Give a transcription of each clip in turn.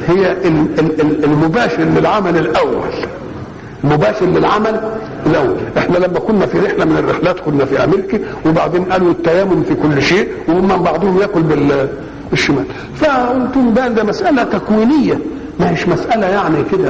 هي ال- ال- ال- المباشر للعمل الاول مباشر للعمل الاول احنا لما كنا في رحله من الرحلات كنا في امريكا وبعدين قالوا التيمم في كل شيء وهم بعضهم ياكل بال- بالشمال فقلت لهم بقى ده مساله تكوينيه ما هيش مساله يعني كده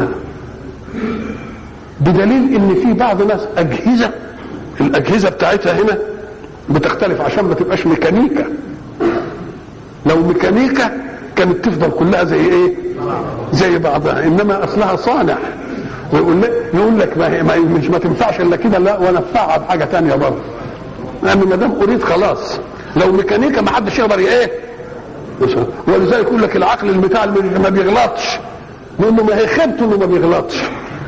بدليل ان في بعض ناس اجهزه الاجهزه بتاعتها هنا بتختلف عشان ما تبقاش ميكانيكا لو ميكانيكا كانت تفضل كلها زي ايه زي بعضها انما اصلها صانع ويقول لك يقول لك ما هي ما مش ما تنفعش الا كده لا وانفعها بحاجه تانية برضه لان ما دام اريد خلاص لو ميكانيكا ما حدش يقدر ايه ولذلك يقول لك العقل البتاع اللي ما بيغلطش لانه ما هي خيبته انه ما بيغلطش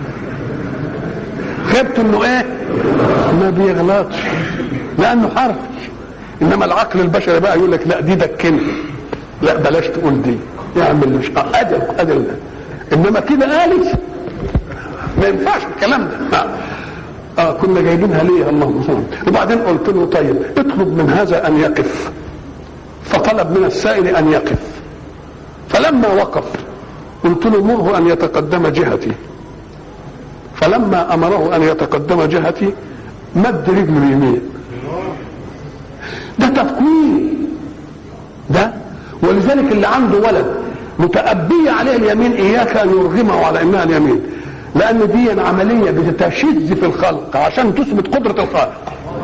خيبته انه ايه ما بيغلطش لانه حرف انما العقل البشري بقى يقول لك لا دي دكني لا بلاش تقول دي يعمل مش ادب ادب انما كده قالت ما ينفعش الكلام ده آه. اه كنا جايبينها ليه اللهم صل وبعدين قلت له طيب اطلب من هذا ان يقف فطلب من السائل ان يقف فلما وقف قلت له مره ان يتقدم جهتي فلما امره ان يتقدم جهتي مد رجله اليمين ده تفكير ده ولذلك اللي عنده ولد متأبية عليه اليمين إياك أن يرغمه على إنها اليمين لأن دي عملية بتشذ في الخلق عشان تثبت قدرة الخالق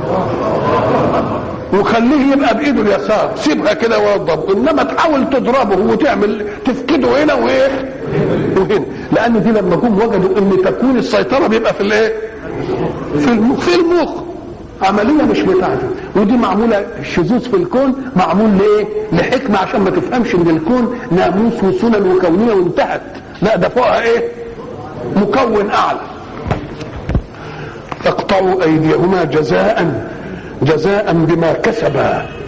وخليه يبقى بايده اليسار سيبها كده وضب انما تحاول تضربه وتعمل تفقده هنا وايه وهنا لان دي لما جم وجدوا ان تكوين السيطره بيبقى في الايه في المخ في المخ عمليه مش بتاعته ودي معموله الشذوذ في الكون معمول لايه لحكمه عشان ما تفهمش ان الكون ناموس وسنن وكونيه وانتهت لا ده فوقها ايه مكون اعلى تقطعوا ايديهما جزاء جزاء بما كسبا